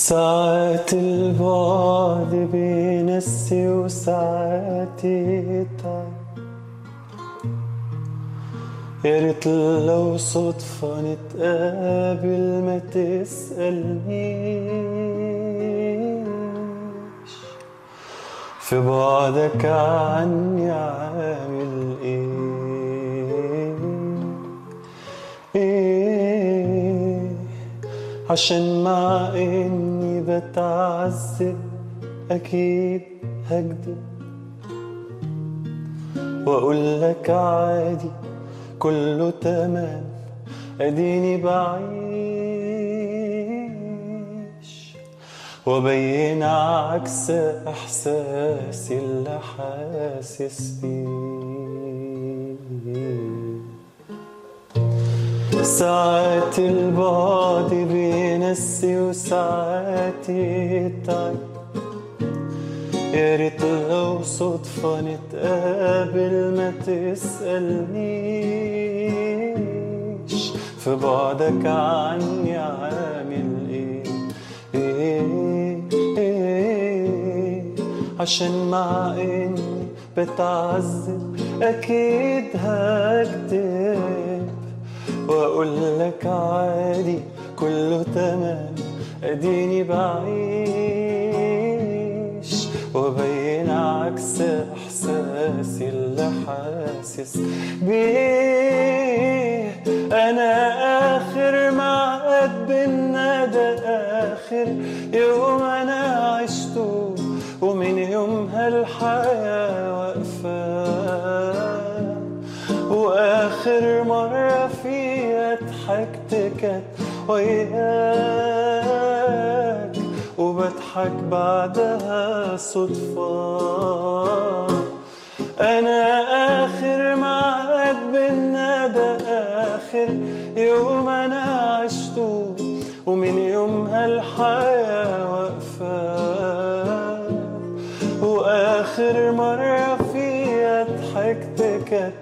ساعات البعد بينسي وساعات يتعب يا ريت لو صدفة نتقابل ما تسألنيش في بعدك عني عامل ايه ايه عشان مع اني بتعذب اكيد هكدب واقول لك عادي كله تمام اديني بعيش وبين عكس احساسي اللي حاسس بيه ساعات البعد بينسي وساعات يتعب يا ريت لو صدفة نتقابل ما تسألنيش في بعدك عني عامل ايه, إيه, إيه عشان مع اني بتعذب اكيد هكدب واقول لك عادي كله تمام اديني بعيش وبين عكس احساسي اللي حاسس بيه انا اخر معقد بالندى اخر يوم انا عشته ومن يومها الحياه واقفه واخر مره فيها ضحكت كانت وياك وبضحك بعدها صدفة أنا آخر معقد بالندى آخر يوم أنا عشته ومن يومها الحياة واقفة وآخر مرة فيها ضحكت كانت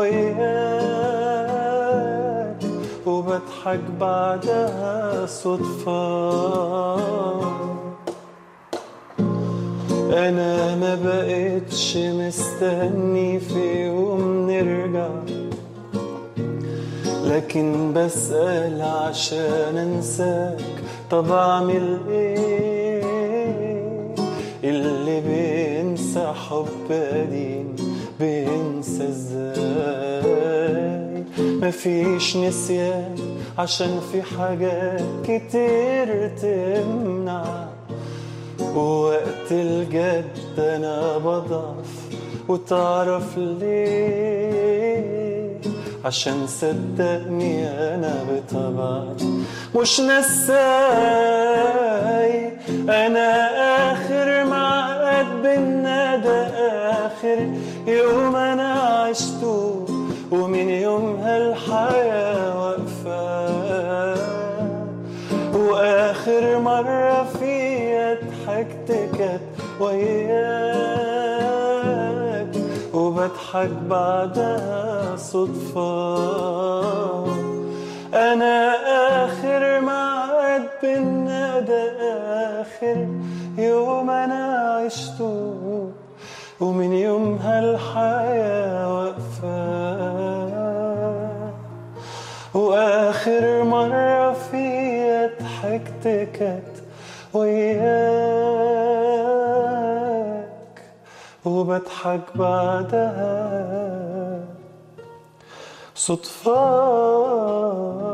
وياك وبضحك بعدها صدفة أنا ما بقتش مستني في يوم نرجع لكن بسأل عشان أنساك طب أعمل إيه اللي بينسى حب قديم بينسى ازاي مفيش نسيان عشان في حاجات كتير تمنع ووقت الجد انا بضعف وتعرف ليه عشان صدقني انا بطبعي مش نساي انا اخر معقد بالندى اخر يوم انا عشته ومن يومها الحياة واقفة واخر مرة فيها ضحكت كانت وياك وبضحك بعدها صدفة أنا آخر معقد بالندى آخر يوم أنا عشته ومن يومها الحياة واقفة وآخر مرة فيها ضحكت كانت وياك وبضحك بعدها صدفة